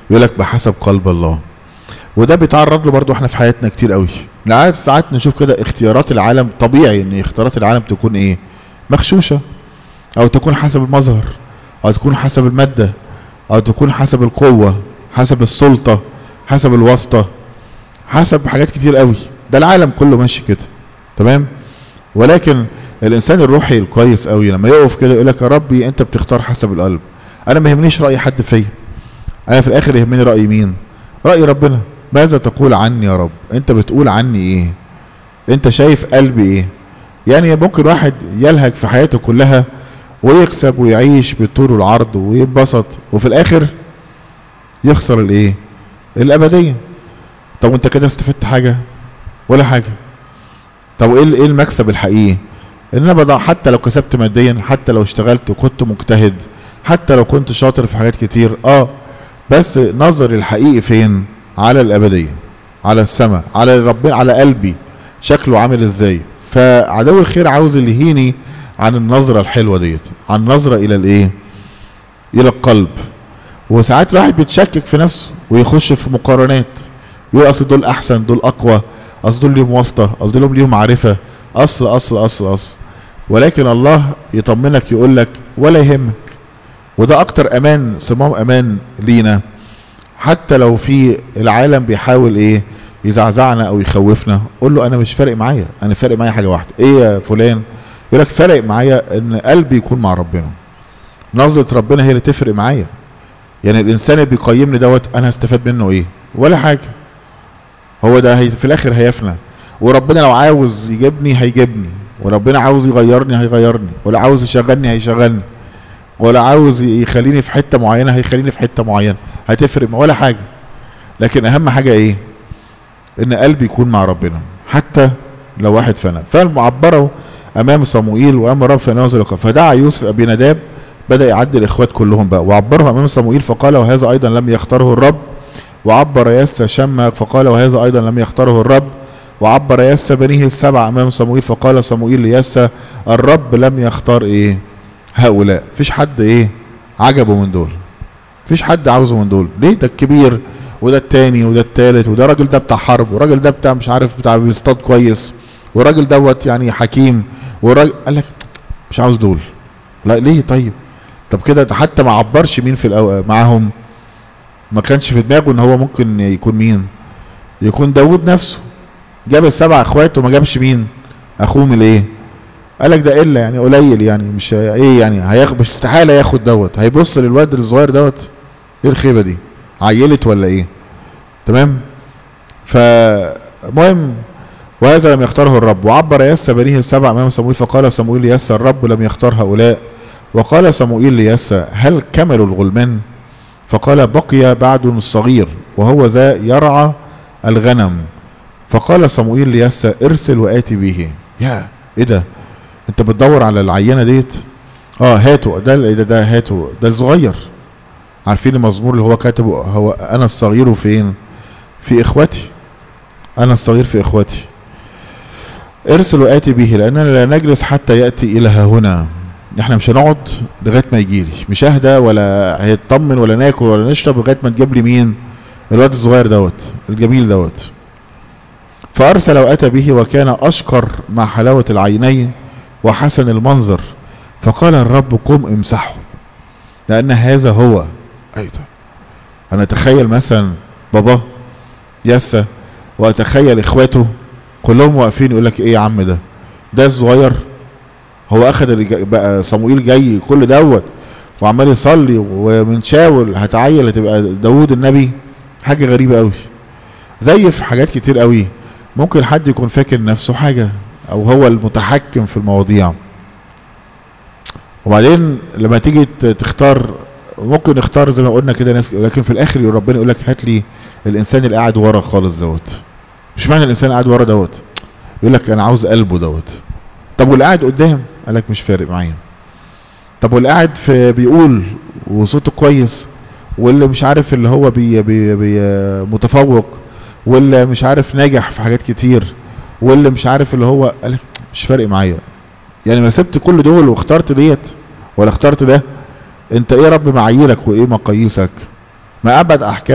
يقول لك بحسب قلب الله وده بيتعرض له برضو احنا في حياتنا كتير قوي ساعات ساعات نشوف كده اختيارات العالم طبيعي ان اختيارات العالم تكون ايه مغشوشه او تكون حسب المظهر او تكون حسب الماده او تكون حسب القوه حسب السلطه حسب الواسطه حسب حاجات كتير قوي ده العالم كله ماشي كده تمام ولكن الانسان الروحي الكويس قوي لما يقف كده يقول لك يا ربي انت بتختار حسب القلب انا ما يهمنيش راي حد فيا انا في الاخر يهمني راي مين راي ربنا ماذا تقول عني يا رب انت بتقول عني ايه انت شايف قلبي ايه يعني ممكن واحد يلهج في حياته كلها ويكسب ويعيش بالطول والعرض وينبسط وفي الاخر يخسر الايه الابديه طب وانت كده استفدت حاجه ولا حاجه طب ايه ايه المكسب الحقيقي ان انا بضع حتى لو كسبت ماديا حتى لو اشتغلت وكنت مجتهد حتى لو كنت شاطر في حاجات كتير اه بس نظري الحقيقي فين على الابديه على السماء على ربنا على قلبي شكله عامل ازاي فعدو الخير عاوز يلهيني عن النظره الحلوه ديت عن نظره الى الايه الى القلب وساعات الواحد بيتشكك في نفسه ويخش في مقارنات يقول اصل دول احسن دول اقوى اصل دول ليهم واسطه اصل دول ليهم معرفه اصل اصل اصل اصل ولكن الله يطمنك يقول لك ولا يهمك وده اكتر امان صمام امان لينا حتى لو في العالم بيحاول ايه يزعزعنا او يخوفنا قول له انا مش فارق معايا انا فارق معايا حاجه واحده ايه يا فلان يقول لك فارق معايا ان قلبي يكون مع ربنا نظره ربنا هي اللي تفرق معايا يعني الانسان اللي بيقيمني دوت انا هستفاد منه ايه ولا حاجه هو ده هي في الاخر هيفنى وربنا لو عاوز يجيبني هيجيبني وربنا عاوز يغيرني هيغيرني ولا عاوز يشغلني هيشغلني ولا عاوز يخليني في حته معينه هيخليني في حته معينه هتفرق ولا حاجه لكن اهم حاجه ايه ان قلبي يكون مع ربنا حتى لو واحد فنى فالمعبره امام صموئيل وامر رب فنازل فدعا يوسف ابي نداب بدا يعدي الاخوات كلهم بقى وعبره امام صموئيل فقال وهذا ايضا لم يختاره الرب وعبر يسى شمك فقال وهذا ايضا لم يختاره الرب وعبر يسى بنيه السبع امام صموئيل فقال صموئيل ليسى الرب لم يختار ايه هؤلاء مفيش حد ايه عجبه من دول مفيش حد عاوزه من دول ليه ده الكبير وده التاني وده التالت وده الراجل ده بتاع حرب والراجل ده بتاع مش عارف بتاع بيصطاد كويس والراجل دوت يعني حكيم والراجل قال لك مش عاوز دول لا ليه طيب طب كده حتى ما عبرش مين في الأو... معاهم ما كانش في دماغه ان هو ممكن يكون مين يكون داود نفسه جاب السبع اخوات وما جابش مين اخوهم الايه قال لك ده الا يعني قليل يعني مش ايه يعني هياخد مش استحاله ياخد دوت هيبص للواد الصغير دوت ايه الخيبه دي عيلت ولا ايه تمام فمهم وهذا لم يختاره الرب وعبر يسى بنيه السبع امام صموئيل فقال صموئيل ليسى الرب لم يختار هؤلاء وقال صموئيل ليسى هل كملوا الغلمان فقال بقي بعد الصغير وهو ذا يرعى الغنم فقال صموئيل ليسى ارسل واتي به يا ايه ده انت بتدور على العينه ديت اه هاته ده ده, ده هاته ده الصغير عارفين المزمور اللي هو كاتبه هو انا الصغير فين في اخوتي انا الصغير في اخوتي ارسل واتي به لاننا لا نجلس حتى ياتي الى ها هنا احنا مش هنقعد لغايه ما يجي لي مش اهدى ولا هيطمن ولا ناكل ولا نشرب لغايه ما تجيب لي مين الواد الصغير دوت الجميل دوت فارسل واتى به وكان اشقر مع حلاوه العينين وحسن المنظر فقال الرب قم امسحه لان هذا هو ايه ده انا اتخيل مثلا بابا يسا واتخيل اخواته كلهم واقفين يقول لك ايه يا عم ده ده الصغير هو اخد بقى صموئيل جاي كل دوت وعمال يصلي ومن شاول هتعيل هتبقى داوود النبي حاجه غريبه قوي زي في حاجات كتير قوي ممكن حد يكون فاكر نفسه حاجه او هو المتحكم في المواضيع وبعدين لما تيجي تختار ممكن نختار زي ما قلنا كده ناس لكن في الاخر ربنا يقول لك هات لي الانسان اللي قاعد ورا خالص دوت مش معنى الانسان قاعد ورا دوت يقول لك انا عاوز قلبه دوت طب واللي قاعد قدام قال لك مش فارق معايا طب واللي قاعد في بيقول وصوته كويس واللي مش عارف اللي هو بي بي بي متفوق واللي مش عارف ناجح في حاجات كتير واللي مش عارف اللي هو قال لك مش فارق معايا يعني ما سبت كل دول واخترت ديت ولا اخترت ده انت ايه رب معاييرك وايه مقاييسك ما ابعد احكام